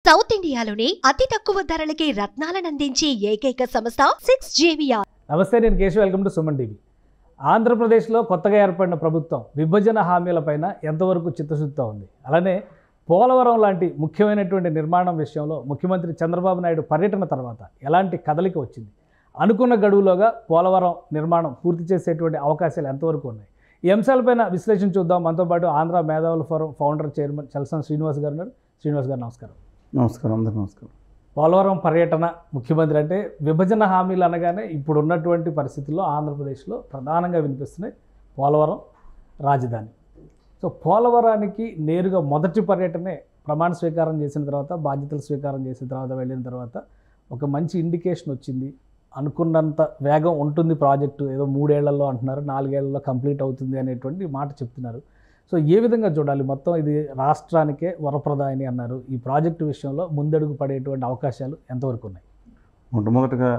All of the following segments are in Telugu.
సౌత్ ఇండియాలోనే అతి తక్కువ ధరలకి రత్నాలనందించే ఏకైక సంస్థ సిక్స్ జేవియా నమస్తే నేను Keshav welcome to Suman TV ఆంధ్రప్రదేశ్లో కొత్తగా ఏర్పడిన ప్రభుత్వం విభజన హామీలపైన ఎంతవరకు చిత్తశుద్ధితో ఉంది అలానే పోలవరం లాంటి ముఖ్యమైనటువంటి నిర్మాణం విషయంలో ముఖ్యమంత్రి చంద్రబాబు నాయుడు పర్యటన తర్వాత ఎలాంటి కదలిక వచ్చింది అనుకున్న గడువులోగా పోలవరం నిర్మాణం పూర్తి చేసేటువంటి అవకాశాలు ఎంతవరకు ఉన్నాయి ఈ అంశాలపైన విశ్లేషణ చూద్దాం మనతో పాటు ఆంధ్ర మేధావుల forum founder chairman Chalasani Srinivas garu ఉన్నారు శ్రీనివాస్ గారు నమస్కారం నమస్కారం అందరికీ నమస్కారం పోలవరం పర్యటన ముఖ్యమంత్రి అంటే విభజన హామీలు అనగానే ఇప్పుడు ఉన్నటువంటి పరిస్థితుల్లో ఆంధ్రప్రదేశ్లో ప్రధానంగా వినిపిస్తున్నాయి పోలవరం రాజధాని సో పోలవరానికి నేరుగా మొదటి పర్యటనే ప్రమాణ స్వీకారం చేసిన తర్వాత బాధ్యతలు స్వీకారం చేసిన తర్వాత వెళ్ళిన తర్వాత ఒక మంచి ఇండికేషన్ వచ్చింది అనుకున్నంత వేగం ఉంటుంది ప్రాజెక్టు ఏదో మూడేళ్లలో అంటున్నారు నాలుగేళ్లలో కంప్లీట్ అవుతుంది అనేటువంటి మాట చెప్తున్నారు సో ఏ విధంగా చూడాలి మొత్తం ఇది రాష్ట్రానికే వరప్రదాయని అన్నారు ఈ ప్రాజెక్టు విషయంలో ముందడుగు పడేటువంటి అవకాశాలు ఎంతవరకు ఉన్నాయి మొట్టమొదటిగా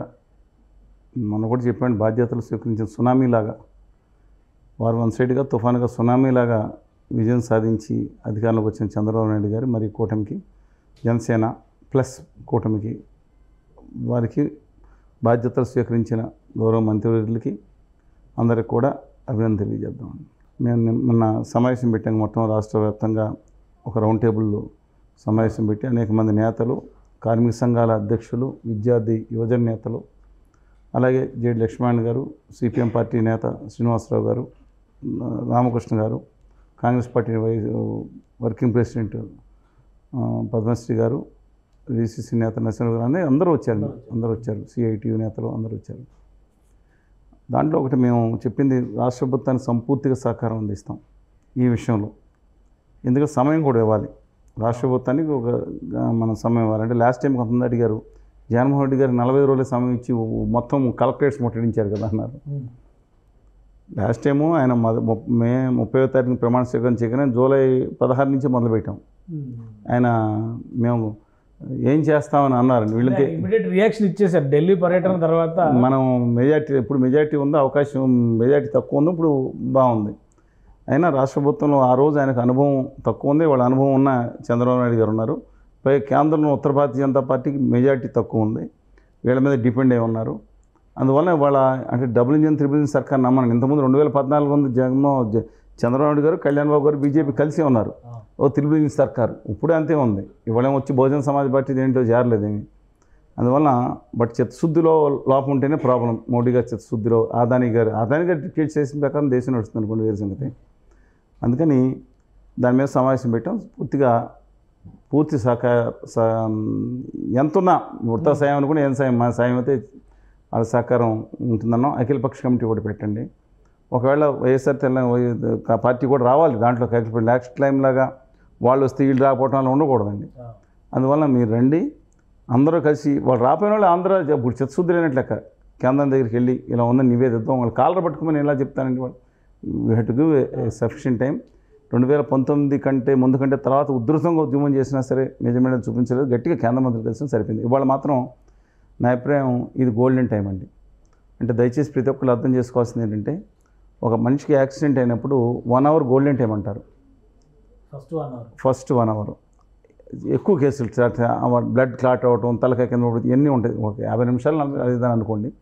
మొన్న కూడా చెప్పాను బాధ్యతలు స్వీకరించిన సునామీలాగా వారు వన్ సైడ్గా తుఫానుగా సునామీలాగా విజయం సాధించి అధికారంలోకి వచ్చిన చంద్రబాబు నాయుడు గారు మరి కూటమికి జనసేన ప్లస్ కూటమికి వారికి బాధ్యతలు స్వీకరించిన గౌరవ మంత్రివర్యులకి అందరికి కూడా అభినందన తెలియజేద్దాం మేము నిన్న- మొన్న సమావేశం పెట్టాం మొత్తం రాష్ట్ర వ్యాప్తంగా ఒక రౌండ్ టేబుల్ సమావేశం పెట్టి అనేక మంది నేతలు కార్మిక సంఘాల అధ్యక్షులు విద్యార్థి యువజన నేతలు అలాగే జేడి లక్ష్మణ్ గారు సిపిఎం పార్టీ నేత శ్రీనివాసరావు గారు ఆ, రామకృష్ణ గారు కాంగ్రెస్ పార్టీ వై వర్కింగ్ ప్రెసిడెంట్ ఆ, పద్మశ్రీ గారు విసిసి నేత నరసింహ గారు అనే అందరూ వచ్చారు అందరూ వచ్చారు సిఐటియు నేతలు అందరూ వచ్చారు దాంట్లో ఒకటి మేము చెప్పింది రాష్ట్ర ప్రభుత్వానికి సంపూర్తిగా సహకారం అందిస్తాం ఈ విషయంలో ఎందుకంటే సమయం కూడా ఇవ్వాలి రాష్ట్ర ప్రభుత్వానికి ఒక ఆ, మనం సమయం ఇవ్వాలి అంటే లాస్ట్ టైం కొంతమంది అడిగారు జగన్మోహన్ రెడ్డి గారు నలభై రోజుల సమయం ఇచ్చి మొత్తం కలెక్టరేట్స్ ముట్టడించారు కదా అన్నారు లాస్ట్ టైము ఆయన మొద- ము- మే ముప్పై తారీఖున ప్రమాణ స్వీకారం చేయగానే జూలై పదహారు నుంచి మొదలుపెట్టాం ఆయన మేము ఏం చేస్తామని అన్నారు వీళ్ళకి ఇమీడియట్ రియాక్షన్ ఇచ్చేసారు ఢిల్లీ పర్యటన తర్వాత మనం మెజార్టీ ఇప్పుడు మెజార్టీ ఉందో అవకాశం మెజార్టీ తక్కువ ఉంది ఇప్పుడు బాగుంది అయినా రాష్ట్ర ప్రభుత్వంలో ఆ రోజు ఆయనకు అనుభవం తక్కువ ఉంది వాళ్ళ అనుభవం ఉన్న చంద్రబాబు నాయుడు గారు ఉన్నారు పై కేంద్రంలో ఉత్తర భారతీయ జనతా పార్టీకి మెజార్టీ తక్కువ ఉంది వీళ్ళ మీద డిపెండ్ అయి ఉన్నారు అందువల్ల వాళ్ళ అంటే డబుల్ ఇంజిన్ త్రిబుల్ ఇంజిన్ సర్కార్ నమ్మను ఇంతకుముందు రెండు వేల పద్నాలుగు ఉంది జగన్మోహన్ జ- చంద్రబాబు నాయుడు గారు కళ్యాణ్ బాబు గారు బీజేపీ కలిసి ఉన్నారు ఓ త్రిబుల్ ఇంజిన్ సర్కార్ ఇప్పుడు అంతే ఉంది ఇవాళ వచ్చి బహుజన సమాజ్ పార్టీ దేంట్లో చేరలేదేమి అందువల్ల బట్ చిత్తశుద్ధిలో లోపం ఉంటేనే ప్రాబ్లం మోడీ గారి చిత్తశుద్ధిలో ఆదాని గారు ఆదాని గారు డిక్టేట్ చేసిన ప్రకారం దేశం నడుస్తుంది అనుకోండి వేరే సంగతి అందుకని దాని మీద సమావేశం పెట్టాం పూర్తిగా పూర్తి సహకార స- ఎంతున్నా ఉడత సాయం అనుకుని ఏం సాయం మా సాయం అయితే వాళ్ళ సహకారం ఉంటుందన్నాం అఖిలపక్ష కమిటీ కూడా పెట్టండి ఒకవేళ వైఎస్ఆర్ తెలంగాణ పార్టీ కూడా రావాలి దాంట్లో అఖిల లాస్ట్ టైం లాగా వాళ్ళు వస్తే వీళ్ళు రాకపోవటం అలా ఉండకూడదండి అందువల్ల మీరు రండి అందరూ కలిసి వాళ్ళు రాపోయిన వాళ్ళు ఆంధ్ర ఇప్పుడు చిత్తశుద్ధి లేనట్లు లెక్క కేంద్రం దగ్గరికి వెళ్ళి ఇలా ఉందని నివేదిద్దాం వాళ్ళు కాలర పట్టుకోమని ఎలా చెప్తానండి వాళ్ళు we had to give sufficient time రెండు వేల పంతొమ్మిది కంటే ముందు కంటే తర్వాత ఉధృతంగా ఉద్యమం చేసినా సరే నిజమైన చూపించలేదు గట్టిగా కేంద్ర మంత్రులు కలిసి సరిపోయింది ఇవాళ మాత్రం నా అభిప్రాయం ఇది గోల్డెన్ టైం అండి అంటే దయచేసి ప్రతి ఒక్కరు అర్థం చేసుకోవాల్సింది ఏంటంటే ఒక మనిషికి యాక్సిడెంట్ అయినప్పుడు వన్ అవర్ గోల్డెన్ టైం అంటారు first one hour first one hour ఎక్కువ కేసులు బ్లడ్ క్లాట్ అవ్వటం తలకాయ కింద పడటం ఇవన్నీ ఉంటాయి ఒక యాభై నిమిషాలు నలభై ఐదు అని అనుకోండి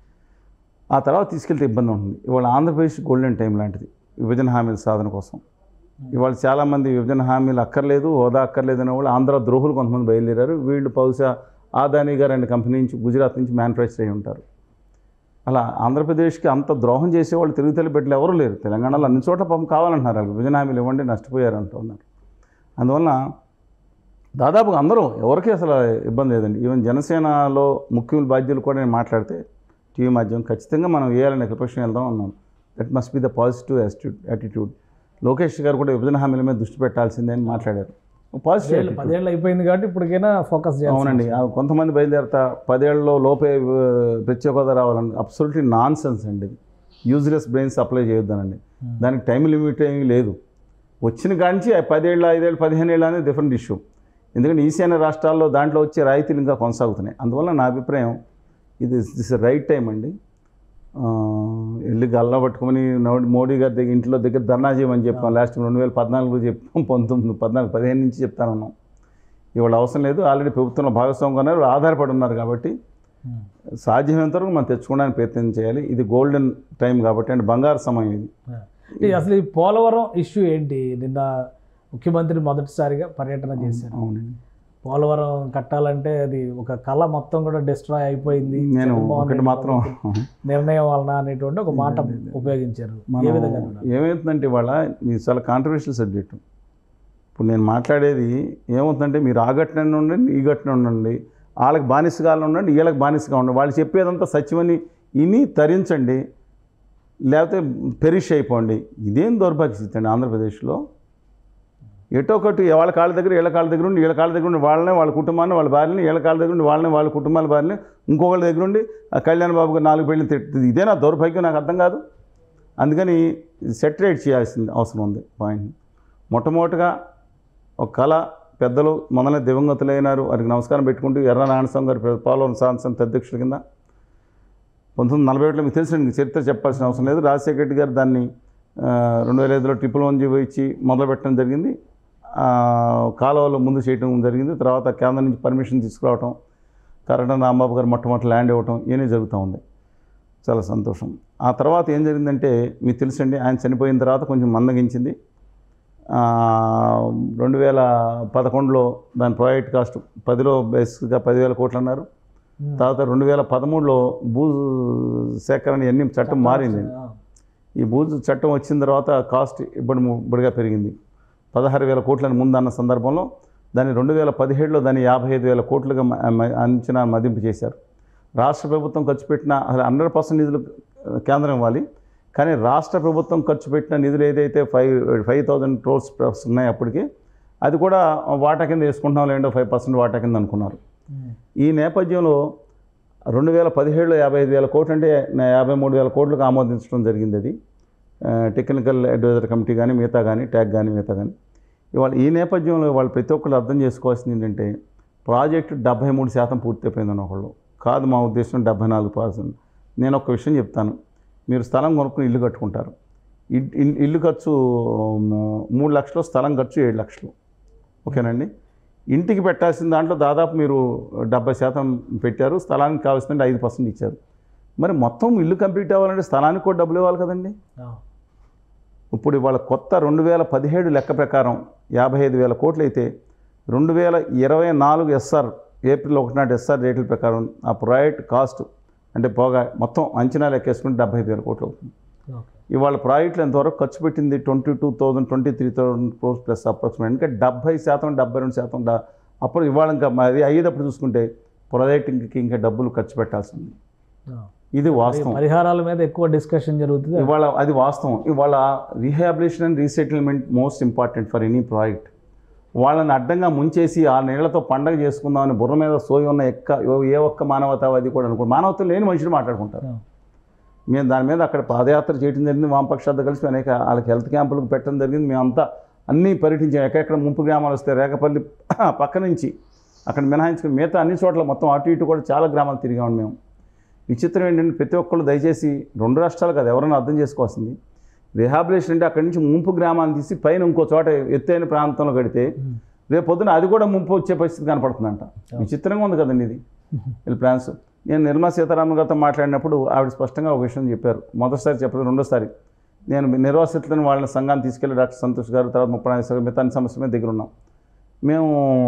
ఆ తర్వాత తీసుకెళ్తే ఇబ్బంది ఉంటుంది ఇవాళ ఆంధ్రప్రదేశ్ గోల్డెన్ టైం లాంటిది విభజన హామీల సాధన కోసం ఇవాళ చాలామంది విభజన హామీలు అక్కర్లేదు హోదా అక్కర్లేదు అనే వాళ్ళు ఆంధ్ర ద్రోహులు కొంతమంది బయలుదేరారు వీళ్ళు బహుశా ఆదాని గారు అనే కంపెనీ నుంచి గుజరాత్ నుంచి మ్యానుఫ్యాక్చర్ అయి ఉంటారు అలా ఆంధ్రప్రదేశ్కి అంత ద్రోహం చేసేవాళ్ళు తిరుగుతల బిడ్డలు ఎవరు లేరు తెలంగాణలో అన్ని చోట్ల పాపం కావాలంటున్నారు వాళ్ళు విభజన హామీలు ఇవ్వండి నష్టపోయారు అంటున్నారు అందువల్ల దాదాపుగా అందరూ ఎవరికి అసలు ఇబ్బంది లేదండి ఈవెన్ జనసేనలో ముఖ్యమైన బాధ్యులు కూడా నేను మాట్లాడితే టీవీ మాధ్యమం ఖచ్చితంగా మనం వేయాలని ప్రపక్షం వెళ్దాం అన్నాం that must be the positive attitude attitude Lokesh garu కూడా విభజన హామీల మీద దృష్టి పెట్టాల్సిందే అని మాట్లాడారు పాజిటివ్ పదేళ్ళు- పదేళ్ళు అయిపోయింది కాబట్టి ఇప్పటికైనా ఫోకస్ చేయాలి అవునండి ఆ కొంతమంది బయలుదేరతా పదేళ్లలో లోపే ఆ, ప్రత్యేక హోదా రావాలని అబ్సల్యూట్లీ నాన్ సెన్స్ అండి ఇది యూజ్లెస్ బ్రెయిన్స్ అప్లై చేయొద్దనండి దానికి టైం లిమిట్ ఏమీ లేదు వచ్చిన కాంచి ఆ పదేళ్ళు ఐదేళ్ళు పదిహేను ఏళ్ళు అనేది డిఫరెంట్ ఇష్యూ ఎందుకంటే ఈశాన్య రాష్ట్రాల్లో దాంట్లో వచ్చే రాయితీలు ఇంకా కొనసాగుతున్నాయి అందువల్ల నా అభిప్రాయం ఇది దిస్ రైట్ టైం అండి ఆ, వెళ్ళి గల్లా పట్టుకొని నో- మోడీ గారి దగ్గర ఇంట్లో దగ్గర ధర్నా చేయమని చెప్పాం లాస్ట్ రెండు వేల పద్నాలుగులో చెప్పాం పంతొమ్మిది పద్నాలుగు పదిహేను నుంచి చెప్తానున్నాం ఇవాళ అవసరం లేదు ఆల్రెడీ ప్రభుత్వంలో భాగస్వామిగా ఉన్నారు ఆధారపడి ఉన్నారు కాబట్టి ఉమ్. సాధ్యమైనంత వరకు మనం తెచ్చుకోవడానికి ప్రయత్నం చేయాలి ఇది గోల్డెన్ టైం కాబట్టి అంటే బంగారు సమయం ఇది అంటే అసలు ఈ పోలవరం ఇష్యూ ఏంటి నిన్న ముఖ్యమంత్రి మొదటిసారిగా పర్యటన చేశారు అవునండి పోలవరం కట్టాలంటే అది ఒక కళ మొత్తం కూడా డిస్ట్రాయ్ అయిపోయింది నేను జగన్మోహన్ ఒకటి రెడ్డి మాత్రం ప్రభుత్వం నిర్ణయం వలన అనేటువంటి ఒక మాట ఉపయోగించారు మనం ఏ విధంగా చూడాలి? ఏమవుతుందంటే ఇవాళ ఇది చాలా కాంట్రవర్షియల్ సబ్జెక్టు ఇప్పుడు నేను మాట్లాడేది ఏమవుతుందంటే మీరు ఆ ఘటన ఉండండి ఈ ఘటన ఉండండి వాళ్ళకి బానిసగా ఉండండి వీళ్ళకి బానిసగా ఉండండి వాళ్ళు చెప్పేదంతా సత్యమని ఇని తరించండి లేకపోతే పెరిష్ అయిపోండి ఇదేం దౌర్భాగ్య స్థితి అండి ఆంధ్రప్రదేశ్లో ఎటో ఒకటి వాళ్ళ కాళ్ళ దగ్గర వీళ్ళ కాళ్ళ దగ్గర ఉండి వీళ్ళ కాళ్ళ దగ్గర ఉండి వాళ్ళనే వాళ్ళ కుటుంబాన్ని వాళ్ళ భార్యని వీళ్ళ కాళ్ళ దగ్గర ఉండి వాళ్ళని వాళ్ళ కుటుంబాల భార్యని ఇంకొకళ్ళ దగ్గర ఉండి ఆ కళ్యాణ్ బాబు గారు నాలుగు పెళ్ళి తిట్టుతుంది ఇదే నా దౌర్భాగ్యం నాకు అర్థం కాదు అందుకని సెటరేట్ చేయాల్సింది అవసరం ఉంది పాయింట్ మొట్టమొదటిగా ఒక కళ పెద్దలు మొదలై దివంగతులైనారు వారికి నమస్కారం పెట్టుకుంటూ ఎర్ర నారాయణస్వామి గారు పోలవరం సాంసంత అధ్యక్షుల కింద పంతొమ్మిది నలభై ఒకటిలో మీకు తెలిసిన చరిత్ర చెప్పాల్సిన అవసరం లేదు రాజశేఖర రెడ్డి గారు దాన్ని ఆ, రెండు వేల ఐదులో ట్రిపుల్ వన్ జీవో ఇచ్చి మొదలుపెట్టడం జరిగింది ఆ, కాలువలో ముందు చేయడం జరిగింది తర్వాత కేంద్రం నుంచి పర్మిషన్ తీసుకురావటం కరెంట్ రాంబాబు గారు మొట్టమొదటి ల్యాండ్ ఇవ్వటం ఇవన్నీ జరుగుతూ ఉంది చాలా సంతోషం ఆ తర్వాత ఏం జరిగిందంటే మీకు తెలుసండి ఆయన చనిపోయిన తర్వాత కొంచెం మందగించింది ఆ, రెండు వేల పదకొండులో దాని ప్రాజెక్ట్ కాస్ట్ పదిలో బేసిక్గా పదివేల కోట్లు అన్నారు ఉమ్. తర్వాత రెండు వేల పదమూడులో భూ సేకరణ ఇవన్నీ చట్టం మారింది ఆ. ఈ భూ చట్టం వచ్చిన తర్వాత కాస్ట్ ఇప్పుడు ఇప్పుడుగా పెరిగింది పదహారు వేల కోట్లని ముందు అన్న సందర్భంలో దాన్ని రెండు వేల పదిహేడులో దాన్ని యాభై ఐదు వేల కోట్లుగా మ- మ- అంచనా మదింపు చేశారు రాష్ట్ర ప్రభుత్వం ఖర్చు పెట్టిన అసలు హండ్రెడ్ పర్సెంట్ నిధులు ఆ, కేంద్రం ఇవ్వాలి కానీ రాష్ట్ర ప్రభుత్వం ఖర్చు పెట్టిన నిధులు ఏదైతే ఫైవ్ ఫైవ్ థౌజండ్ క్రోర్స్ ఉన్నాయి అప్పటికి అది కూడా వాటా కింద వేసుకుంటున్నాం లేదంటే ఫైవ్ పర్సెంట్ వాటా కింద అనుకున్నారు ఉమ్. ఈ నేపథ్యంలో రెండు వేల పదిహేడులో యాభై ఐదు వేల కోట్లు అంటే నా యాభై మూడు వేల కోట్లకు ఆమోదించడం జరిగింది అది ఆ, టెక్నికల్ అడ్వైజర్ కమిటీ కానీ మిగతా కానీ ట్యాగ్ కానీ మిగతా కానీ ఇవాళ ఈ నేపథ్యంలో వాళ్ళు ప్రతి ఒక్కళ్ళు అర్థం చేసుకోవాల్సింది ఏంటంటే ప్రాజెక్టు డెబ్బై మూడు శాతం పూర్తయిపోయిందని ఒకళ్ళు కాదు మా ఉద్దేశం డెబ్బై నాలుగు పర్సెంట్ నేను ఒక విషయం చెప్తాను మీరు స్థలం కొనుక్కుని ఇల్లు కట్టుకుంటారు ఇ- ఇల్- ఇల్లు ఖర్చు మ్, మూడు లక్షలు స్థలం ఖర్చు ఏడు లక్షలు ఓకేనండి ఇంటికి పెట్టాల్సిన దాంట్లో దాదాపు మీరు డెబ్బై శాతం పెట్టారు స్థలానికి కావాల్సిందంటే ఐదు పర్సెంట్ ఇచ్చారు మరి మొత్తం ఇల్లు కంప్లీట్ అవ్వాలంటే స్థలానికి కూడా డబ్బులు ఇవ్వాలి కదండి ఆ. ఇప్పుడు ఇవాళ కొత్త రెండు వేల పదిహేడు లెక్క ప్రకారం యాభై ఐదు వేల కోట్లు అయితే రెండు వేల ఇరవై నాలుగు ఎస్ఆర్ ఏప్రిల్ ఒకటి నాటి ఎస్ఆర్ రేట్ల ప్రకారం ఆ ప్రాజెక్ట్ కాస్ట్ అంటే పోగా మొత్తం అంచనా లెక్కేసుకుంటే డెబ్బై ఐదు వేల కోట్లు అవుతుంది ఓకే. ఇవాళ ప్రాజెక్టులు ఎంతవరకు ఖర్చు పెట్టింది twenty two thousand twenty three thousand crores plus approximate ఇంకా డెబ్బై శాతం డెబ్బై రెండు శాతం డా- అప్పుడు ఇవాళ ఇంకా అది అయ్యేటప్పుడు చూసుకుంటే ప్రాజెక్టుకి ఇంకా డబ్బులు ఖర్చు పెట్టాల్సింది ఆ. ఇది వాస్తవం పరిహారాల మీద ఎక్కువ డిస్కషన్ జరుగుతుంది ఇవాళ అది వాస్తవం ఇవాళ rehabilitation and resettlement most important for any project వాళ్ళని అడ్డంగా ముంచేసి ఆ నీళ్లతో పండగ చేసుకుందామని బుర్ర మీద సోయి ఉన్న ఎక్క ఏ ఒక్క మానవతావాది కూడా అనుకో మానవత్వం లేని మనుషులు మాట్లాడుకుంటారు ఆ. మేము దాని మీద అక్కడ పాదయాత్ర చేయడం జరిగింది వామపక్షాలతో కలిసి అనేక వాళ్ళకి హెల్త్ క్యాంపులకు పెట్టడం జరిగింది మేమంతా అన్నీ పర్యటించాం ఎక్కడెక్కడ ముంపు గ్రామాలు వస్తే రేకపల్లి పక్క నుంచి అక్కడ మినహాయించుకుని మిగతా అన్ని చోట్ల మొత్తం అటు ఇటు కూడా చాలా గ్రామాలు తిరిగాము మేము విచిత్రం ఏంటంటే ప్రతి ఒక్కళ్ళు దయచేసి రెండు రాష్ట్రాలు కాదు ఎవరైనా అర్థం చేసుకోవాల్సింది రిహాబిలేషన్ అంటే అక్కడి నుంచి ముంపు గ్రామాన్ని తీసి పైన ఇంకో చోట ఎత్తైన ప్రాంతంలో కడితే ఉమ్. రేపు పొద్దున అది కూడా ముంపు వచ్చే పరిస్థితి కనపడుతుందంట విచిత్రంగా ఉంది కదండి ఇది వీళ్ళ ప్లాన్స్ నేను నిర్మలా సీతారామన్ గారితో మాట్లాడినప్పుడు ఆవిడ స్పష్టంగా ఒక విషయం చెప్పారు మొదటిసారి చెప్పలేదు రెండోసారి నేను నిర్వాసితులను వాళ్ళని సంఘాన్ని తీసుకెళ్లి డాక్టర్ సంతోష్ గారు తర్వాత ముప్పై నాలుగు సార్ మిగతా అన్ని సమస్యల మీద దగ్గర ఉన్నాం మేము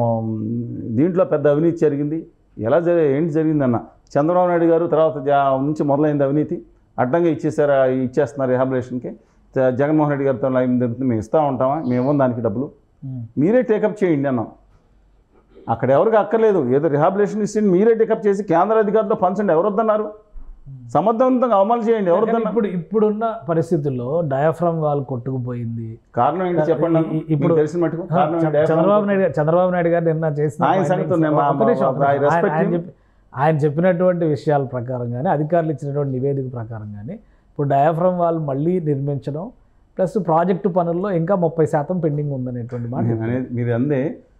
దీంట్లో పెద్ద అవినీతి జరిగింది ఎలా జరి ఏంటి జరిగిందన్న చంద్రబాబు నాయుడు గారు తర్వాత జా- నుంచి మొదలైంది అవినీతి అడ్డంగా ఇచ్చేసారు ఇచ్చేస్తున్నారు రిహాబిలేషన్కి జ- జగన్మోహన్ రెడ్డి గారితో లైన్ జరుగుతుంది మేము ఇస్తూ ఉంటామా మేము ఇవ్వం దానికి డబ్బులు ఉమ్. మీరే టేకప్ చేయండి అన్నాం అక్కడ ఎవరికి అక్కర్లేదు ఏదో రిహాబిలేషన్ ఇస్తే మీరే టేకప్ చేసి కేంద్ర అధికారులతో పంచండి ఎవరు వద్దన్నారు సమర్థవంతంగా అవమాలు చేయండి ఎవరు కానీ వద్దన్నారు ఇప్పుడు ఇప్పుడున్న పరిస్థితుల్లో డయాఫ్రమ్ వాల్ కొట్టుకుపోయింది కారణం ఏంటి చెప్పండి నాకు. ఈ- ఇప్పుడు- మీకు తెలిసిన మటుకు కారణం ఏంటి? చంద్రబాబు నాయుడు గారు- చంద్రబాబు నాయుడు గారు నిన్న చేసిన ఆయన findings- సంగతి నేను మా- ఒక్క నిమిషం, ఒక్క మా- I నిమిషం. ఆయన- respect ఆయన him. చెప్పి- ఆయన చెప్పినటువంటి విషయాల ప్రకారం కానీ అధికారులు ఇచ్చినటువంటి నివేదిక ప్రకారం కానీ ఇప్పుడు డయాఫ్రమ్ వాల్ మళ్ళీ నిర్మించడం ప్లస్ ప్రాజెక్టు పనుల్లో ఇంకా ముప్పై శాతం పెండింగ్ ఉందనేటువంటి మాట నేను అనేది మీరు అందే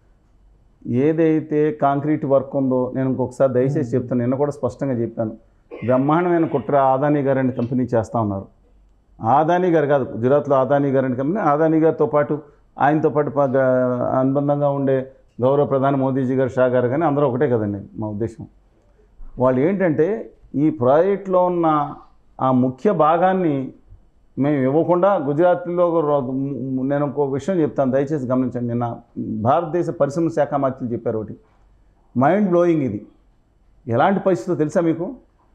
ఏదైతే కాంక్రీట్ వర్క్ ఉందో నేను ఇంకొకసారి దయచేసి చెప్తాను నిన్న కూడా స్పష్టంగా చెప్పాను బ్రహ్మాండమైన కుట్ర ఆదాని గారు అనే కంపెనీ చేస్తూ ఉన్నారు ఆదాని గారు కాదు గుజరాత్లో ఆదాని గారు అనే కంపెనీ ఆదాని గారితో పాటు ఆయనతో పాటు ప- గ- అనుబంధంగా ఉండే గౌరవ ప్రధాని మోదీజీ గారు షా గారు కానీ అందరూ ఒకటే కదండి మా ఉద్దేశం వాళ్ళు ఏంటంటే ఈ ప్రాజెక్ట్లో ఉన్న ఆ ముఖ్య భాగాన్ని మేము ఇవ్వకుండా గుజరాత్లో ఒక రో- నేను ఒక విషయం చెప్తాను దయచేసి గమనించండి నిన్న భారతదేశ పరిశ్రమ శాఖ మంత్రులు చెప్పారు ఒకటి మైండ్ బ్లోయింగ్ ఇది ఎలాంటి పరిస్థితులు తెలుసా మీకు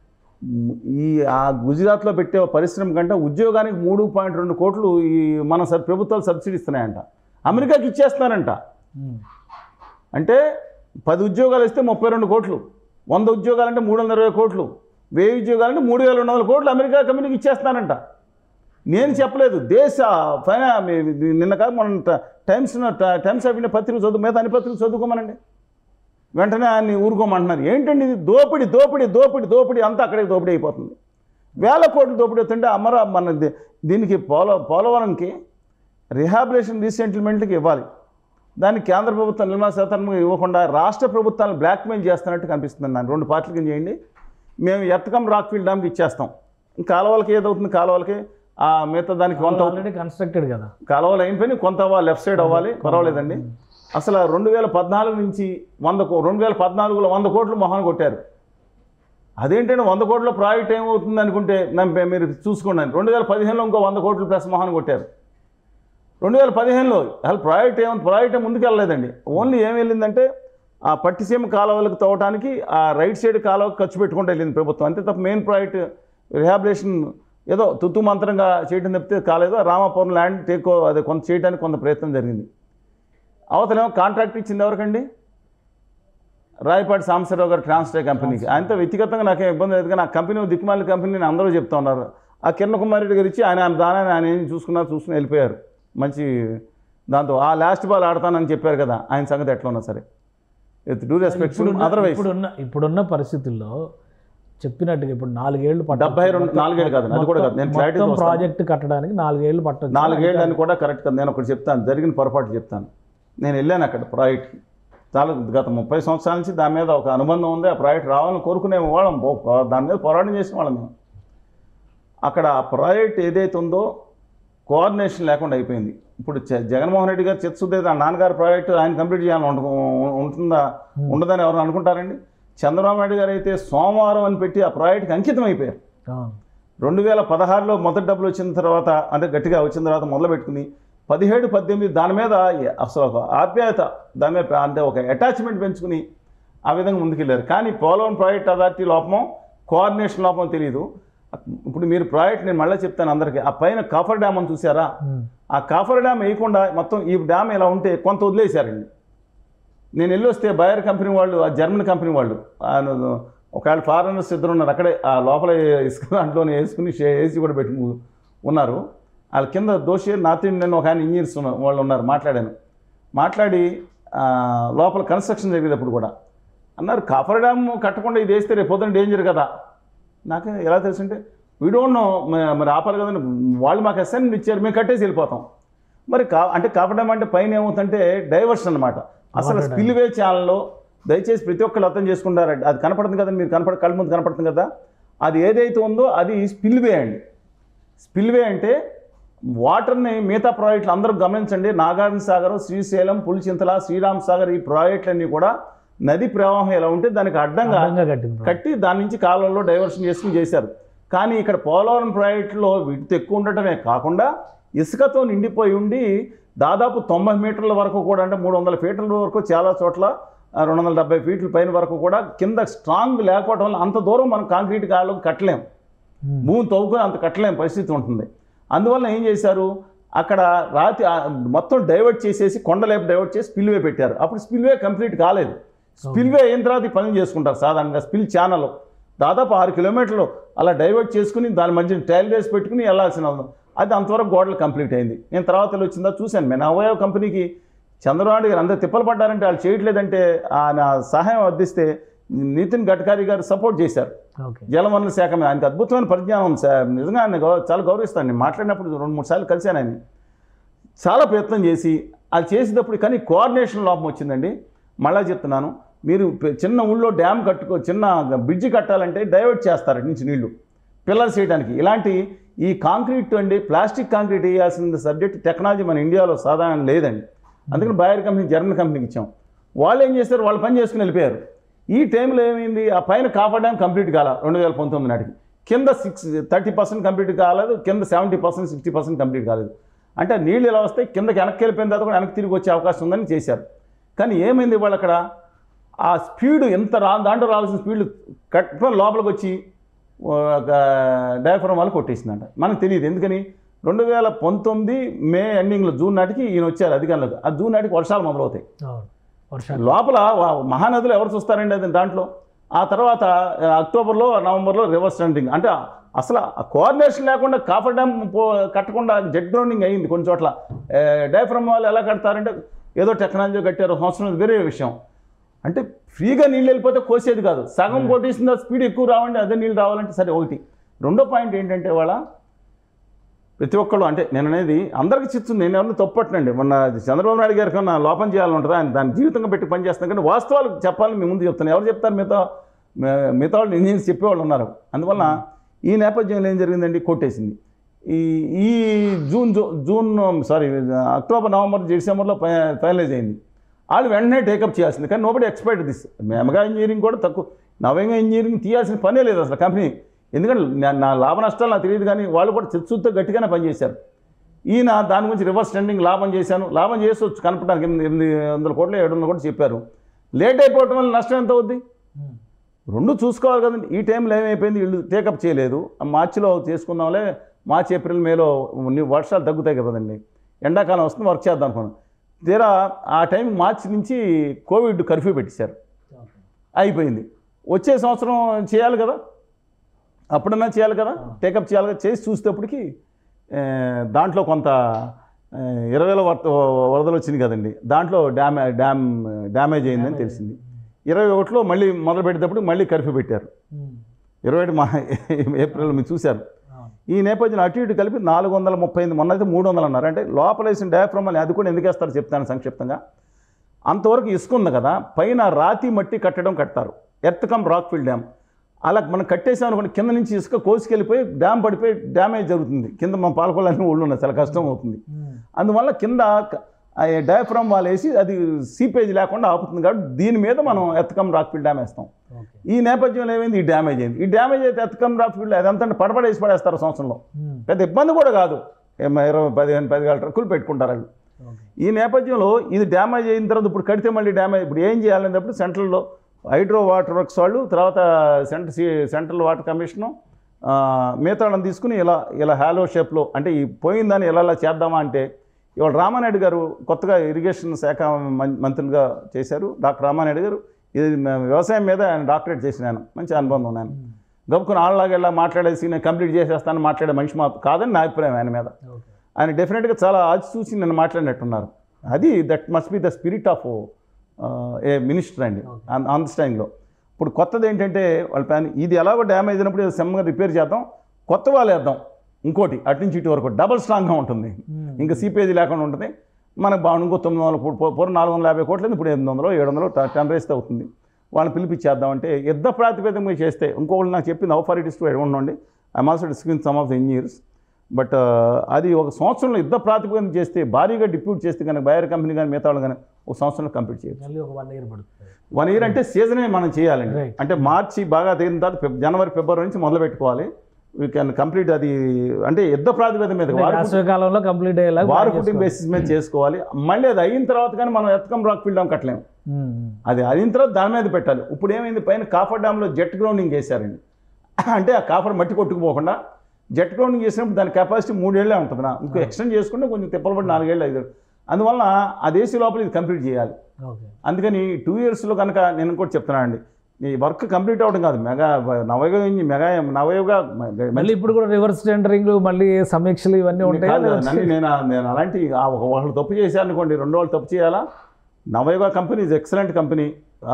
ఈ ఆ గుజరాత్లో పెట్టే పరిశ్రమ కంటే ఉద్యోగానికి మూడు పాయింట్ రెండు కోట్లు ఈ మన సబ్ ప్రభుత్వాలు సబ్సిడీ ఇస్తున్నాయంట అమెరికాకి ఇచ్చేస్తున్నారంట ఉమ్. అంటే పది ఉద్యోగాలు ఇస్తే ముప్పై రెండు కోట్లు వంద ఉద్యోగాలంటే మూడు వందల ఇరవై కోట్లు వెయ్యి ఉద్యోగాలంటే మూడు వేల రెండు వందల కోట్లు అమెరికా కంపెనీకి ఇచ్చేస్తానంట నేను చెప్పలేదు దేశ ఫైనా మీ- మీ- నిన్న కాదు మన ట- టైమ్స్ ట- టైమ్స్ ఆఫ్ ఇండియా పత్రిక చదువు మిగతా అన్ని పత్రికలు చదువుకోమనండి వెంటనే ఆయన్ని ఊరుకోమంటున్నారు ఏంటండి ఇది దోపిడి దోపిడి దోపిడి దోపిడి అంతా అక్కడే దోపిడీ అయిపోతుంది వేల కోట్లు దోపిడీ అవుతుంటే అమర మన ది- దీనికి పోల పోలవరంకి రిహాబిలేషన్ రీసెటిల్మెంట్కి ఇవ్వాలి దాన్ని కేంద్ర ప్రభుత్వం నిర్మలా సీతారామన్ ఇవ్వకుండా రాష్ట్ర ప్రభుత్వాలను బ్లాక్మెయిల్ చేస్తున్నట్టు కనిపిస్తుంది నాకు రెండు పార్టీలకి చేయండి మేము ఎత్తకం రాక్ఫీల్డ్ డ్యామ్కి ఇచ్చేస్తాం కాలువలకి ఏదవుతుంది కాలువలకి ఆ మిగతా దానికి కొంత ఆల్రెడీ కన్స్ట్రక్టెడ్ కదా కాలువలు అయిపోయి కొంత అవ్వాలి లెఫ్ట్ సైడ్ అవ్వాలి పర్వాలేదండి అసలు రెండు వేల పద్నాలుగు నుంచి వంద కో రెండు వేల పద్నాలుగులో వంద కోట్లు మొహాన్ని కొట్టారు అదేంటంటే వంద కోట్ల ప్రాజెక్ట్ ఏమవుతుంది అనుకుంటే నన్ను మీరు చూసుకోండి రెండు వేల పదిహేనులో ఇంకో వంద కోట్లు ప్లస్ మొహాన్ని కొట్టారు రెండు వేల పదిహేనులో అసలు ప్రాజెక్ట్ ఏమో ప్రాజెక్ట్ ముందుకు వెళ్ళలేదండి ఓన్లీ ఏం వెళ్ళిందంటే ఆ పట్టిసీమ కాలువలకు తవ్వడానికి ఆ రైట్ సైడ్ కాలువకు ఖర్చు పెట్టుకుంటూ వెళ్ళింది ప్రభుత్వం అంతే తప్ప మెయిన్ ప్రాజెక్ట్ రిహాబిలేషన్ ఏదో తుత్తు మంత్రంగా చేయడం తప్పితే కాలేదు ఆ రామాపురం ల్యాండ్ టేక్ అది కొంత చేయడానికి కొంత ప్రయత్నం జరిగింది అవతలేమో కాంట్రాక్ట్ ఇచ్చింది ఎవరికండి రాయపాటి సాంబశివరావు గారు ట్రాన్స్టే కంపెనీకి ఆయనతో వ్యక్తిగతంగా నాకేం ఇబ్బంది లేదు కానీ ఆ కంపెనీ దిక్కుమాలి కంపెనీని అందరూ చెప్తా ఉన్నారు ఆ కిరణ్ కుమార్ రెడ్డి గారు ఇచ్చి ఆయన ఆయన దాని ఆయన ఏం చూసుకున్నారు చూసుకుని వెళ్ళిపోయారు మంచి దాంతో ఆ లాస్ట్ బాల్ ఆడతానని చెప్పారు కదా ఆయన సంగతి ఎట్లా ఉన్నా సరే విత్ డూ రెస్పెక్ట్ ఇప్పుడున్న అదర్వైజ్ ఇప్పుడున్న ఇప్పుడున్న పరిస్థితుల్లో చెప్పినట్టుగా ఇప్పుడు నాలుగేళ్లు పట్టొచ్చు. డెబ్బై రెండు- మొత్తం- నాలుగేళ్ళు కాదు, అది కూడా కాదు. నేను మొత్తం clarity తో వస్తాను. ప్రాజెక్ట్ కట్టడానికి నాలుగేళ్లు పట్టొచ్చు నాలుగేళ్ళు అని కూడా కరెక్ట్ కదా నేను ఒకటి చెప్తాను జరిగిన పొరపాటు చెప్తాను నేను వెళ్ళాను అక్కడ ప్రాజెక్ట్కి చాలా గత ముప్పై సంవత్సరాల నుంచి దాని మీద ఒక అనుబంధం ఉంది ఆ ప్రాజెక్ట్ రావాలని కోరుకునే వాళ్ళం పో- పో- దాని మీద పోరాటం చేసిన వాళ్ళం మేము అక్కడ ఆ ప్రాజెక్ట్ ఏదైతే ఉందో కోఆర్డినేషన్ లేకుండా అయిపోయింది ఇప్పుడు జ- జగన్మోహన్ రెడ్డి గారు చిత్తశుద్ధి ఆ నాన్నగారి ప్రాజెక్టు ఆయన కంప్లీట్ చేయాలని ఉంట- ఉంటుందా ఉండదని ఎవరు అనుకుంటారండి చంద్రబాబు నాయుడు గారు అయితే సోమవారం అని పెట్టి ఆ ప్రాజెక్ట్కి అంకితం అయిపోయారు అవును. రెండు వేల పదహారులో మొదటి డబ్బులు వచ్చిన తర్వాత అంటే గట్టిగా వచ్చిన తర్వాత మొదలు పెట్టుకుని పదిహేడు పద్దెనిమిది దాని మీద అసలు ఒక ఆప్యాయత దాని మీద అంటే ఒక అటాచ్మెంట్ పెంచుకుని ఆ విధంగా ముందుకెళ్ళారు కానీ పోలవరం ప్రాజెక్ట్ అథారిటీ లోపమో కోఆర్డినేషన్ లోపమో తెలియదు ఇప్పుడు మీరు ప్రాజెక్ట్ నేను మళ్ళీ చెప్తాను అందరికీ ఆ పైన కాఫర్ డ్యామ్ అని చూసారా ఉమ్. ఆ కాఫర్ డ్యామ్ వేయకుండా మొత్తం ఈ డ్యామ్ ఇలా ఉంటే కొంత వదిలేశారండి నేను వెళ్ళి వస్తే బయర్ కంపెనీ వాళ్ళు ఆ జర్మన్ కంపెనీ వాళ్ళు ఆయన ఒకవేళ ఫారెనర్స్ ఇద్దరు ఉన్నారు అక్కడే ఆ లోపల ఇసుక దాంట్లోనే వేసుకుని షే- ఏసీ కూడా పెట్టి ము- ఉన్నారు వాళ్ళ కింద దోషి నార్త్ ఇండియన్ ఒక ఆయన ఇంజనీర్స్ ఉన్న- వాళ్ళు ఉన్నారు మాట్లాడాను మాట్లాడి ఆ, లోపల కన్స్ట్రక్షన్ జరిగేటప్పుడు కూడా అన్నారు కాఫర్ డ్యామ్ కట్టకుండా ఇది వేస్తే రేపు పొద్దున డేంజర్ కదా నాకు ఎలా తెలుసుంటే వీ డోంట్ నో మరి ఆపాలి కదండి వాళ్ళు మాకు అసైన్మెంట్ ఇచ్చారు మేము కట్టేసి వెళ్ళిపోతాం మరి కా అంటే కాఫర్ డ్యామ్ అంటే పైన ఏమవుతుందంటే డైవర్షన్ అనమాట అసలు Water dam. స్పిల్వే ఛానల్లో దయచేసి ప్రతి ఒక్కళ్ళు అర్థం చేసుకుంటారు అది కనపడుతుంది కదా మీరు కనపడ కళ్ళ ముందు కనపడుతుంది కదా అది ఏదైతే ఉందో అది స్పిల్వే అండి స్పిల్వే అంటే వాటర్ని మిగతా ప్రాజెక్టులు అందరూ గమనించండి నాగార్జున సాగర్ శ్రీశైలం పులిచింతల శ్రీరామ్ సాగర్ ఈ ప్రాజెక్టులన్నీ కూడా నది ప్రవాహం ఎలా ఉంటే దానికి అడ్డంగా అడ్డంగా కట్టింది ప్రాజెక్ట్. కట్టి దాని నుంచి కాలువల్లో డైవర్షన్ చేసుకుని చేశారు కానీ ఇక్కడ పోలవరం ప్రాజెక్టులో విడత ఎక్కువ ఉండటమే కాకుండా ఇసుకతో నిండిపోయి ఉండి దాదాపు తొంభై మీటర్ల వరకు కూడా అంటే మూడు వందల ఫీట్ల వరకు చాలా చోట్ల ఆ, రెండు వందల డెబ్బై ఫీట్ల పైన వరకు కూడా కింద స్ట్రాంగ్ లేకపోవడం వల్ల అంత దూరం మనం కాంక్రీట్ కాళ్ళకు కట్టలేం ఉమ్. భూమి తవ్వుకొని అంత కట్టలేని పరిస్థితి ఉంటుంది అందువల్ల ఏం చేశారు అక్కడ రాతి ఆ, మొత్తం డైవర్ట్ చేసేసి కొండలేపు డైవర్ట్ చేసి స్పిల్వే పెట్టారు అప్పుడు స్పిల్వే కంప్లీట్ కాలేదు స్పిల్వే అయిన తర్వాత ఈ పనులు చేసుకుంటారు సాధారణంగా స్పిల్ ఛానల్ దాదాపు ఆరు కిలోమీటర్లు అలా డైవర్ట్ చేసుకుని దాని మధ్య టైల్ వేసి పెట్టుకుని వెళ్ళాల్సిన అది అంతవరకు గోడలు కంప్లీట్ అయింది నేను తర్వాత వెళ్ళి వచ్చిందా చూశాను నేను అవయవ కంపెనీకి చంద్రబాబు గారు అందరూ తిప్పలు పడ్డారంటే వాళ్ళు చేయట్లేదంటే ఆయన సహాయం అందిస్తే నితిన్ గడ్కరీ గారు సపోర్ట్ చేశారు ఓకే జలవనరుల శాఖ మీద ఆయనకు అద్భుతమైన పరిజ్ఞానం ఉంది సార్ నిజంగా ఆయన గౌరవ చాలా గౌరవిస్తాను నేను మాట్లాడినప్పుడు రెండు మూడు సార్లు కలిశాను ఆయన చాలా ప్రయత్నం చేసి అది చేసేటప్పుడు కానీ కోఆర్డినేషన్ లోపం వచ్చిందండి మళ్ళా చెప్తున్నాను మీరు పె- చిన్న ఊళ్ళో డ్యామ్ కట్టుకో చిన్న బ్రిడ్జి కట్టాలంటే డైవర్ట్ చేస్తారు అటు నుంచి నీళ్లు పిల్లర్స్ చేయడానికి ఇలాంటి ఈ కాంక్రీట్ అండి ప్లాస్టిక్ కాంక్రీట్ వేయాల్సిన సబ్జెక్ట్ టెక్నాలజీ మన ఇండియాలో సాధారణ లేదండి అందుకని బయర్ కంపెనీ జర్మన్ కంపెనీకి ఇచ్చాం వాళ్ళు ఏం చేస్తారు వాళ్ళు పని చేసుకుని వెళ్ళిపోయారు ఈ టైంలో ఏమైంది ఆ పైన కాఫర్ డ్యామ్ కంప్లీట్ కాల రెండు వేల పంతొమ్మిది నాటికి కింద సిక్స్ థర్టీ పర్సెంట్ కంప్లీట్ కాలేదు కింద seventy percent sixty percent complete కాలేదు అంటే నీళ్ళు ఇలా వస్తే కిందకి వెనక్కి వెళ్ళిపోయిన తర్వాత కూడా వెనక్కి తిరిగి వచ్చే అవకాశం ఉందని చేశారు కానీ ఏమైంది వాళ్ళు అక్కడ ఆ స్పీడ్ ఎంత రా దాంట్లో రావాల్సిన స్పీడ్ కట్టుకొని లోపలికి వచ్చి డయాఫ్రమ్ వాళ్ళు కొట్టేసిందంట మనకు తెలియదు ఎందుకని రెండు వేల పంతొమ్మిది మే ఎండింగ్లో జూన్ నాటికి ఈయన వచ్చారు అధికారులకు ఆ జూన్ నాటికి వర్షాలు మొదలవుతాయి అవును వర్షాలు లోపల వా- మహానదులు ఎవరు చూస్తారండి అది దాంట్లో ఆ తర్వాత ఆ, అక్టోబర్లో నవంబర్లో రివర్స్ స్టంటింగ్ అంటే అసలు ఆ కోఆర్డినేషన్ లేకుండా కాఫర్ డ్యామ్ పో కట్టకుండా జెట్ గ్రౌండింగ్ అయింది కొన్ని చోట్ల డైఫ్రమ్ వాళ్ళు ఎలా కడతారంటే ఏదో టెక్నాలజీ కట్టారు సంవత్సరం వేరే విషయం అంటే ఫ్రీగా నీళ్ళు వెళ్ళిపోతే కోసేది కాదు సగం కొట్టేసిన స్పీడ్ ఎక్కువ రావండి అదే నీళ్ళు రావాలంటే సరే ఒకటి రెండో పాయింట్ ఏంటంటే వాళ్ళ ప్రతి ఒక్కళ్ళు అంటే నేను అనేది అందరికీ చిచ్చు నేను ఎవరిని తప్పట్టనండి మొన్న చంద్రబాబు నాయుడు గారికి కన్నా లోపం చేయాలని ఉంటుందా ఆయన దాని జీవితంగా పెట్టి పని చేస్తాను కానీ వాస్తవాలు చెప్పాలని మీ ముందు చెప్తాను ఎవరు చెప్తారు మిగతా మి- మిగతా వాళ్ళు ఇంజనీర్స్ చెప్పేవాళ్ళు ఉన్నారు అందువల్ల ఈ నేపథ్యంలో ఏం జరిగిందండి కొట్టేసింది ఈ ఈ జూన్ జూ జూన్ సారీ అక్టోబర్ నవంబర్ డిసెంబర్లో ఫై- ఫైనలైజ్ అయింది వాళ్ళు వెంటనే టేకప్ చేయాల్సింది కానీ నోబడి ఎక్స్పెక్ట్ దిస్ మెమగా ఇంజనీరింగ్ కూడా తక్కువ నవంగా ఇంజనీరింగ్ తీయాల్సిన పనే లేదు అసలు కంపెనీ ఎందుకంటే నా- నా లాభ నష్టాలు నాకు తెలియదు కానీ వాళ్ళు కూడా చిత్సూతో గట్టిగానే పనిచేశారు ఈయన దాని గురించి రివర్స్ ట్రెండింగ్ లాభం చేశాను లాభం చేసి వచ్చి కనపడడానికి ఎనిమిది ఎనిమిది వందల కోట్లు ఏడు వందల కోట్లు చెప్పారు లేట్ అయిపోవటం వల్ల నష్టం ఎంత అవుద్ది ఉమ్. రెండు చూసుకోవాలి కదండి ఈ టైంలో ఏమైపోయింది వీళ్ళు టేకప్ చేయలేదు ఆ మార్చిలో చేసుకుందాంలే మార్చి ఏప్రిల్ మేలో ని- వర్షాలు తగ్గుతాయి కదండి ఎండాకాలం వస్తుంది వర్క్ చేద్దాం అనుకున్నాను తీరా ఆ టైం మార్చి నుంచి కోవిడ్ కర్ఫ్యూ పెట్టేశారు ఓకే. అయిపోయింది వచ్చే సంవత్సరం చేయాలి కదా అప్పుడన్నా చేయాలి కదా టేకప్ చేయాలి కదా చేసి చూసేటప్పటికి ఆ, దాంట్లో కొంత ఆ, ఇరవైలో వరద వరదలు వచ్చింది కదండి దాంట్లో డ్యామే డ్యామ్ డ్యామేజ్ అయిందని తెలిసింది ఇరవై ఒకటిలో మళ్ళీ మొదలు పెట్టేటప్పుడు మళ్ళీ కర్ఫ్యూ పెట్టారు ఉమ్. ఇరవై ఒకటి మా ఏప్రిల్ మీరు చూశారు అవును. ఈ నేపథ్యంలో అటు ఇటు కలిపి నాలుగు వందల ముప్పై ఎనిమిది మొన్న అయితే మూడు వందలు అన్నారు అంటే లోపల వేసిన డయాఫ్రమ్ అని అది కూడా ఎందుకు వేస్తారు చెప్తాను సంక్షిప్తంగా అంతవరకు ఇసుక ఉంది కదా పైన రాతి మట్టి కట్టడం కడతారు earth cum rock fill dam అలా మనం కట్టేసాం అనుకోండి కింద నుంచి ఇసుక కోసుకెళ్ళిపోయి డ్యామ్ పడిపోయి డ్యామేజ్ జరుగుతుంది కింద మా పాలకొల్లన్నీ ఒళ్ళు ఉన్నాయి చాలా కష్టం అవుతుంది ఉమ్. అందువల్ల కింద డయాఫ్రమ్ వాళ్ళు వేసి అది సీపేజ్ లేకుండా ఆపుతుంది కాబట్టి దీని మీద మనం ఎత్తకం రాక్ ఫిల్ డ్యామ్ వేస్తాం ఓకే. ఈ నేపథ్యంలో ఏమైంది ఈ డ్యామేజ్ అయింది ఈ డ్యామేజ్ అయితే ఎత్తకం రాక్ ఫీల్డ్ అదంతా పడపడేసి పడేస్తారు సంవత్సరంలో ఉమ్. పెద్ద ఇబ్బంది కూడా కాదు ఏం ఇరవై పదిహేను పదివేల ట్రక్కులు పెట్టుకుంటారు వాళ్ళు ఓకే. ఈ నేపథ్యంలో ఇది డ్యామేజ్ అయిన తర్వాత ఇప్పుడు కడితే మళ్ళీ డ్యామేజ్ ఇప్పుడు ఏం చేయాలనేటప్పుడు సెంట్రల్లో హైడ్రో వాటర్ వర్క్స్ వాళ్ళు తర్వాత సెంట్రల్ సెంట్రల్ వాటర్ కమిషను ఆ, మిగతా వాళ్ళని తీసుకుని ఇలా ఇలా హ్యాలో షేప్లో అంటే ఈ పోయిందని ఎలా ఇలా చేద్దామా అంటే ఇవాళ రామానాయుడు గారు కొత్తగా ఇరిగేషన్ శాఖ మం- మంత్రులుగా చేశారు డాక్టర్ రామానాయుడు గారు ఇది మ- వ్యవసాయం మీద ఆయన డాక్టరేట్ చేసిన ఆయన మంచి అనుబంధం నేను ఉమ్. గబుకుని ఆళ్ళలాగా ఇలా మాట్లాడేసి నేను కంప్లీట్ చేసేస్తాను మాట్లాడే మనిషి మా కాదని నా అభిప్రాయం ఆయన మీద ఓకే. ఆయన డెఫినెట్గా చాలా ఆచి చూసి నన్ను మాట్లాడినట్టున్నారు అది that must be the spirit of a minister అండి అండర్స్టాండింగ్లో ఇప్పుడు కొత్తది ఏంటంటే వాళ్ళ ప్లాన్ ఇది ఎలాగో డ్యామేజ్ అయినప్పుడు ఇది సెమ్గా రిపేర్ చేద్దాం కొత్త వాళ్ళు వేద్దాం ఇంకోటి అటు నుంచి ఇటు వరకు డబల్ స్ట్రాంగ్గా ఉంటుంది ఉమ్. ఇంకా సీపేజీ లేకుండా ఉంటుంది మనకు బాగా ఇంకో తొమ్మిది వందల పూ- పూర్వం నాలుగు వందల యాభై కోట్లు ఇప్పుడు ఎనిమిది వందలు ఏడు వందలు టెన్ రేస్తే అవుతుంది వాళ్ళని పిలిపించేద్దామంటే యుద్ధ ప్రాతిపదిక మీద చేస్తే ఇంకొకళ్ళు నాకు చెప్పింది how far it is to ఉండండి I'm also discussing some of the engineers but అది ఒక సంవత్సరంలో యుద్ధ ప్రాతిపదిక చేస్తే భారీగా డిప్యూట్ చేస్తే కనుక బయర్ కంపెనీ కానీ మిగతా వాళ్ళు కానీ ఒక సంవత్సరంలో కంప్లీట్ చేయొచ్చు మళ్ళీ ఒక వన్ ఇయర్ పడుతుంది వన్ ఇయర్ అంటే సీజనే మనం చేయాలండి Right. అంటే మార్చి బాగా తగిన తర్వాత ఫిబ్- జనవరి ఫిబ్రవరి నుంచి మొదలు పెట్టుకోవాలి వీ కెన్ కంప్లీట్ అది అంటే యుద్ధ ప్రాతిపదిక మీద వారు వేసవి కాలంలో కంప్లీట్ అయ్యేలాగా వార్ ప్లాన్ ఫుటింగ్ చేసుకోవాలి. బేసిస్ మీద చేసుకోవాలి మళ్ళీ అది అయిన తర్వాత కానీ మనం ఎత్తకం రాక్ ఫీల్డ్ డ్యామ్ కట్టలేము ఉమ్. ఉమ్. అది అయిన తర్వాత దాని మీద పెట్టాలి ఇప్పుడు ఏమైంది పైన కాఫర్ డ్యామ్లో జెట్ గ్రౌండింగ్ చేశారండి అంటే ఆ కాఫర్ మట్టి కొట్టుకుపోకుండా జెట్ గ్రౌండింగ్ చేసినప్పుడు దాని కెపాసిటీ మూడేళ్లే ఉంటుంది నా ఇంకో ఎక్స్టెండ్ చేసుకుంటే కొంచెం తిప్పలు పడి నాలుగేళ్ళు ఐదు అందువల్ల ఆ దేశీ లోపల ఇది కంప్లీట్ చేయాలి ఓకే అందుకని టూ ఇయర్స్లో కనుక నేను ఇంకోటి చెప్తున్నాను అండి ఈ వర్క్ కంప్లీట్ అవ్వడం కాదు మెగా నవయుగ ఇంజి- మెగా నవయుగ మళ్ళీ ఇప్పుడు కూడా రివర్స్ టెండరింగ్ మళ్ళీ సమీక్షలు ఇవన్నీ ఉంటాయి కాదు, నన్ను నేను నేను అలాంటి ఆ ఒక వాళ్ళు తప్పు చేశారు అనుకోండి రెండు వాళ్ళు తప్పు చేయాలా Navayuga company is excellent company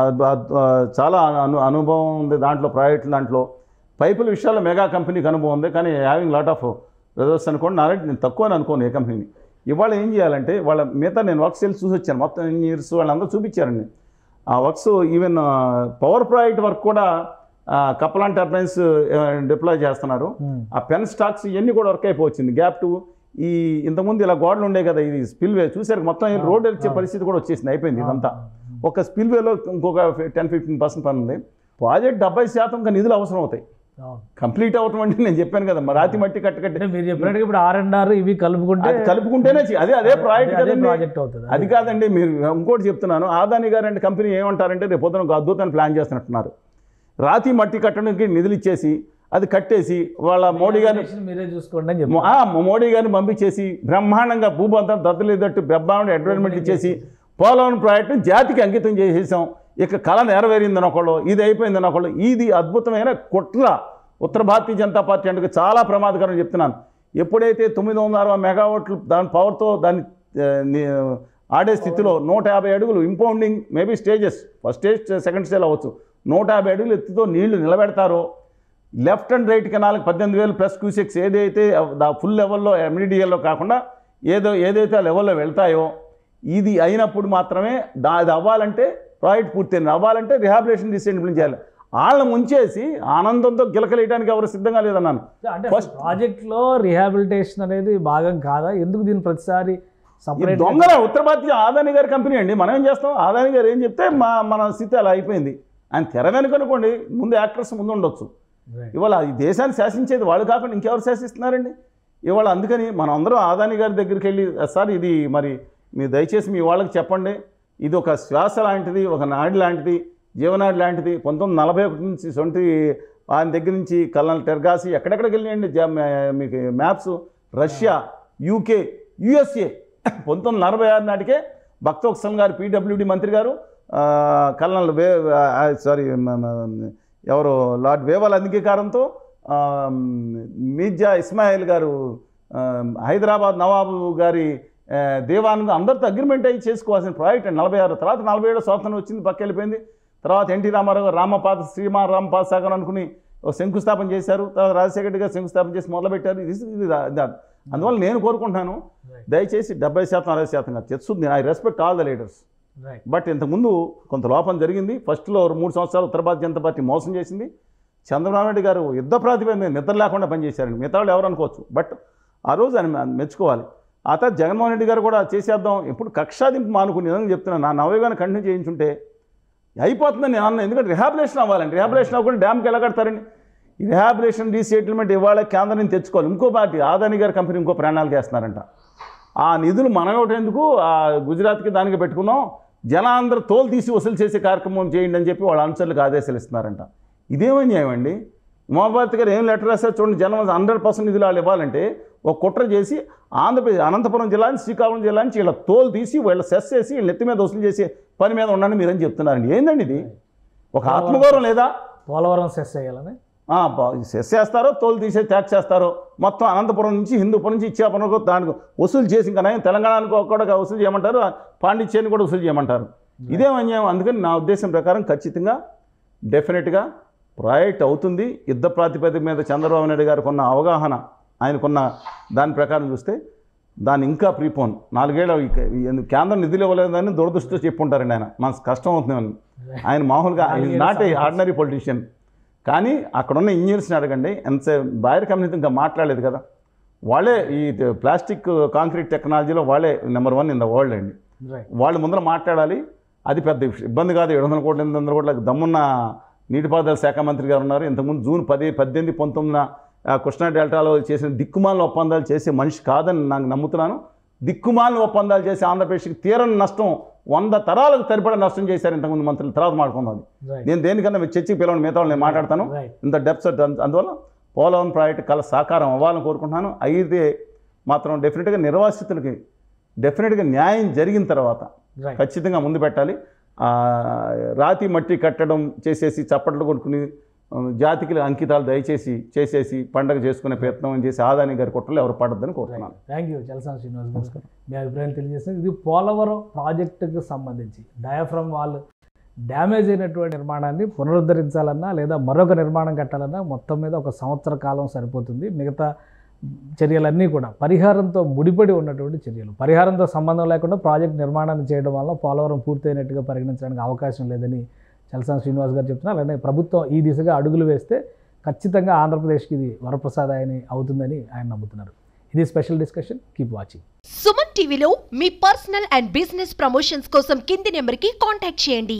చాలా అను అనుభవం ఉంది దాంట్లో ప్రైవేట్ దాంట్లో పైపుల విషయాల్లో మెగా కంపెనీకి అనుభవం ఉంది కానీ హ్యావింగ్ లాట్ ఆఫ్ రిజర్వ్స్ అనుకోండి నాలెడ్జ్ నేను తక్కువ అని అనుకోను ఏ కంపెనీని ఇవాళ ఏం చేయాలంటే వాళ్ళ మిగతా నేను వర్క్స్ వెళ్ళి చూసి వచ్చాను మొత్తం ఇంజనీర్స్ వాళ్ళందరూ చూపించారండి ఆ works even power project work కూడా కపలాన్ టర్బైన్స్ డిప్లాయ్ చేస్తున్నారు ఉమ్. ఆ పెన్ స్టాక్స్ ఇవన్నీ కూడా వర్క్ అయిపోవచ్చింది గ్యాప్ టూ ఈ ఇంతకుముందు ఇలా గోడలు ఉండే కదా ఇది స్పిల్ వే చూసారు మొత్తం రోడ్ వచ్చే పరిస్థితి కూడా వచ్చేసింది అయిపోయింది ఇదంతా ఒక స్పిల్వేలో ఇంకొక టెన్ ఫిఫ్టీన్ పర్సెంట్ పని ఉంది ప్రాజెక్ట్ డెబ్బై శాతం ఇంకా నిధులు అవసరం అవుతాయి అవును. కంప్లీట్ అవటం అంటే నేను చెప్పాను కదా మరి రాతి మట్టి కట్ట కట్టి అంటే మీరు చెప్పినట్టుగా ఇప్పుడు ఆర్ అండ్ ఆర్ ఇవి కలుపుకుంటే అది కలుపుకుంటేనే చే- అదే అదే ప్రాజెక్ట్ అదే కదండి ప్రాజెక్ట్ అవుతుంది అది కాదండి మీరు ఇంకోటి చెప్తున్నాను ఆదాని గారు అంటే కంపెనీ ఏమంటారంటే రేపు పొద్దున ఒక అద్భుతాన్ని ప్లాన్ చేస్తున్నట్టున్నారు రాతి మట్టి కట్టడానికి నిధులు ఇచ్చేసి అది కట్టేసి వాళ్ళ మోడీ గారిని Realization మీరే చూసుకోండి అని మో- చెప్పి ఆ, మోడీ గారిని పంపించేసి బ్రహ్మాండంగా భూబంతం దద్దలేదట్టు బ్రహ్మాండ అడ్వర్టైజ్మెంట్ ఇచ్చేసి పోలవరం ప్రాజెక్టుని జాతికి అంకితం చేసేసాం ఇక కళ నెరవేరిందని ఒకళ్ళు ఇది అయిపోయిందని ఒకళ్ళు ఇది అద్భుతమైన కుట్ర ఉత్తర భారతీయ జనతా పార్టీ అంటే చాలా ప్రమాదకరం అని చెప్తున్నాను ఎప్పుడైతే తొమ్మిది వందల అరవై మెగావాట్లు దాని పవర్తో దాన్ని ఆ, ని- ఆడే స్థితిలో నూట యాభై అడుగులు impounding maybe stages first stage second stage అవ్వచ్చు నూట యాభై అడుగులు ఎత్తుతో నీళ్లు నిలబెడతారో లెఫ్ట్ అండ్ రైట్ కెనాల్కి పద్దెనిమిది వేలు ప్లస్ క్యూసెక్స్ ఏదైతే దా ఫుల్ లెవెల్లో ఎంఈడిఎల్లో కాకుండా ఏదో ఏదైతే ఆ లెవెల్లో వెళ్తాయో ఇది అయినప్పుడు మాత్రమే దా అది అవ్వాలంటే ప్రాజెక్ట్ పూర్తయింది అవ్వాలంటే రిహాబిలేషన్ డిసెండిబుల్ చేయాలి వాళ్ళని ముంచేసి ఆనందంతో గిలకలేయడానికి ఎవరు సిద్ధంగా లేదన్నాను అంటే First- ప్రాజెక్ట్ లో రిహాబిలిటేషన్ అనేది భాగం కాదా ఎందుకు దీని ప్రతిసారి ఈ సపరేట్ దొంగల ఉత్తర భారతీయ ఆదాని గారి కంపెనీ అండి మనం ఏం చేస్తాం ఆదాని గారు ఏం చెప్తే మా మన స్థితి అలా అయిపోయింది ఆయన తెర వెనుక అనుకోండి ముందు యాక్టర్స్ ముందు ఉండొచ్చు ఇవాళ ఈ దేశాన్ని శాసించేది వాళ్ళు కాకుండా ఇంకెవరు శాసిస్తున్నారండి ఇవాళ అందుకని మనం అందరం ఆదాని గారి దగ్గరికి వెళ్ళి సార్ ఇది మరి మీరు దయచేసి మీ వాళ్ళకి చెప్పండి ఇది ఒక శ్వాస లాంటిది ఒక నాడి లాంటిది జీవనాడి లాంటిది పంతొమ్మిది నలభై ఒకటి నుంచి సొంటి ఆయన దగ్గర నుంచి కల్నల్ టెర్గాసి ఎక్కడెక్కడికి వెళ్ళినాయండి జా- మే- మీకు మ్యాప్స్ రష్యా యూకే యుఎస్ఏ పంతొమ్మిది నలభై ఆరు నాటికే భక్తోత్సవం గారు పీడబ్ల్యూడి మంత్రి గారు ఆ, కల్నల్ వే ఆ, సారీ మ- మ- ఎవరు లార్డ్ వేవల్ అంగీకారంతో ఆ, మీర్జా ఇస్మాయిల్ గారు ఆ, హైదరాబాద్ నవాబు గారి ఆ, దేవానంద్ అందరితో అగ్రిమెంట్ అయ్యి చేసుకోవాల్సిన ప్రాజెక్ట్ అండి నలభై ఆరు తర్వాత నలభై ఏడు స్వాతంత్రం వచ్చింది పక్క వెళ్ళిపోయింది తర్వాత ఎన్టీ రామారావు గారు రామపాద శ్రీమా రామపాద సాగర్ అనుకుని ఒక శంకుస్థాపన చేశారు తర్వాత రాజశేఖర రెడ్డి గారు శంకుస్థాపన చేసి మొదలుపెట్టారు ఇది ఇది దా- దా- అందువల్ల నేను కోరుకుంటున్నాను దయచేసి డెబ్బై శాతం అరవై శాతం కాదు తెచ్చుంది I respect all the leaders right but ఇంతకుముందు కొంత లోపం జరిగింది ఫస్ట్లో మూడు సంవత్సరాలు ఉత్తర భారతీయ జనతా పార్టీ మోసం చేసింది చంద్రబాబు నాయుడు గారు యుద్ధ ప్రాతిపదిక మీద నిద్ర లేకుండా పనిచేశారండి మిగతా వాళ్ళు ఎవరు అనుకోవచ్చు బట్ ఆ రోజు ఆయన మె- మెచ్చుకోవాలి ఆ తర్వాత జగన్మోహన్ రెడ్డి గారు కూడా చేసేద్దాం ఇప్పుడు కక్షాదింపు మానుకుని నిజంగా చెప్తున్నాను నా నవయుగాన్ని కంటిన్యూ చేయించుంటే అయిపోతుందని నేను అన్న ఎందుకంటే రిహాబిలేషన్ అవ్వాలండి రిహాబిలేషన్ అవ్వకుండా డ్యామ్కి ఎలా కడతారండి ఈ రిహాబిలేషన్ రీసెటిల్మెంట్ ఇవాళ కేంద్రం నుంచి తెచ్చుకోవాలి ఇంకో పార్టీ ఆదాని గారి కంపెనీ ఇంకో ప్రాణాలు వేస్తున్నారంట ఆ నిధులు మనగొట్టేందుకు ఆ గుజరాత్కి దానికి పెట్టుకున్నాం జనాంధ్ర తోలు తీసి వసూలు చేసే కార్యక్రమం చేయండి అని చెప్పి వాళ్ళ అనుచరులకు ఆదేశాలు ఇస్తున్నారంట ఇదేమని న్యాయమండి ఉమాభారతి గారు ఏం లెటర్ రాశారు చూడండి జనం హండ్రెడ్ పర్సెంట్ నిధులు వాళ్ళు ఇవ్వాలంటే ఒక కుట్ర చేసి ఆంధ్రప్రదేశ్ అనంతపురం జిల్లా నుంచి శ్రీకాకుళం జిల్లా నుంచి వీళ్ళ తోలు తీసి వీళ్ళ సెస్ చేసి వీళ్ళ నెత్తి మీద వసూలు చేసే పని మీద ఉండండి మీరని చెప్తున్నారండి ఏందండి ఇది ఒక ఆత్మగౌరవం లేదా పోలవరం సెస్ చేయాలని ఆ, బా- సెస్ చేస్తారో తోలు తీసే ట్యాక్స్ చేస్తారో మొత్తం అనంతపురం నుంచి హిందూపురం నుంచి ఇచ్చేపురం దానికి వసూలు చేసి ఇంకా నయం తెలంగాణకు కూడా వసూలు చేయమంటారు పాండిచ్చేరిని కూడా వసూలు చేయమంటారు ఇదే అన్యాయం అందుకని నా ఉద్దేశం ప్రకారం ఖచ్చితంగా డెఫినెట్గా ప్రాజెక్ట్ అవుతుంది యుద్ధ ప్రాతిపదిక మీద చంద్రబాబు నాయుడు గారికి ఉన్న అవగాహన ఆయనకున్న దాని ప్రకారం చూస్తే దాన్ని ఇంకా ప్రీపోన్ నాలుగేళ్ళ ఈ- ఈ కేంద్రం నిధులు ఇవ్వలేదని దురదృష్టితో చెప్పుంటారండి ఆయన మనకు కష్టం అవుతుందని ఆయన మామూలుగా నాలుగేళ్ల నాట్ ఏ సమయం. ఆర్డినరీ పొలిటీషియన్ కానీ అక్కడున్న ఇంజనీర్స్ని అడగండి ఎంత బాయర్ కమ్యూనిటీ ఇంకా మాట్లాడలేదు కదా వాళ్ళే ఈ ప్లాస్టిక్ కాంక్రీట్ టెక్నాలజీలో వాళ్ళే number one in the world అండి రైట్ వాళ్ళు ముందర మాట్లాడాలి అది పెద్ద ఇబ్బంది కాదు ఏడు వందల కోట్ల ఎనిమిది వందల కోట్ల దమ్మున్న నీటిపారుదల శాఖ మంత్రి గారు ఉన్నారు ఇంతకుముందు జూన్ పది పద్దెనిమిది పంతొమ్మిదిన ఆ, కృష్ణా డెల్టాలో చేసిన దిక్కుమాలిన ఒప్పందాలు చేసే మనిషి కాదని నాకు నమ్ముతున్నాను దిక్కుమాలిన ఒప్పందాలు చేసి ఆంధ్రప్రదేశ్కి తీరని నష్టం వంద తరాలకు సరిపడా నష్టం చేశారు ఇంతకుముందు మంత్రులు తర్వాత మాట్లాడుకుందాం అది రైట్ నేను దేనికన్నా మీరు చర్చకి పిలవండి మిగతా వాళ్ళు నేను మాట్లాడతాను రైట్ ఇంత డెప్స్ అందువల్ల పోలవరం ప్రాజెక్ట్ కల సాకారం అవ్వాలని కోరుకుంటున్నాను అయితే మాత్రం డెఫినెట్గా నిర్వాసితులకి డెఫినెట్గా న్యాయం జరిగిన తర్వాత రైట్ ఖచ్చితంగా ముందు పెట్టాలి ఆ, రాతి మట్టి కట్టడం చేసేసి చప్పట్లు కొట్టుకుని ఆ, జాతికి అంకితాలు దయచేసి చేసేసి పండగ చేసుకునే ప్రయత్నం చేసి ఆదాని గారి కుట్రలు ఎవరు పడద్దని కోరుతున్నాను థ్యాంక్ యూ చలసాని శ్రీనివాస్ గారు మీ అభిప్రాయం తెలియజేస్తుంది ఇది పోలవరం ప్రాజెక్టుకు సంబంధించి డయాఫ్రమ్ వాల్ డ్యామేజ్ అయినటువంటి నిర్మాణాన్ని పునరుద్ధరించాలన్నా లేదా మరొక నిర్మాణం కట్టాలన్నా మొత్తం మీద ఒక సంవత్సర కాలం సరిపోతుంది మిగతా చర్యలన్నీ కూడా పరిహారంతో ముడిపడి ఉన్నటువంటి చర్యలు పరిహారంతో సంబంధం లేకుండా ప్రాజెక్ట్ నిర్మాణాన్ని చేయడం వల్ల పోలవరం పూర్తయినట్టుగా పరిగణించడానికి అవకాశం లేదని చలసాని శ్రీనివాస్ గారు చెప్తున్నారు అలానే ప్రభుత్వం ఈ దిశగా అడుగులు వేస్తే ఖచ్చితంగా ఆంధ్రప్రదేశ్కి ఇది వరప్రసాదాయని అవుతుందని ఆయన నమ్ముతున్నారు ఇది special discussion keep watching Suman టీవీలో మీ పర్సనల్ అండ్ బిజినెస్ ప్రమోషన్స్ కోసం కింది నెంబర్కి కాంటాక్ట్ చేయండి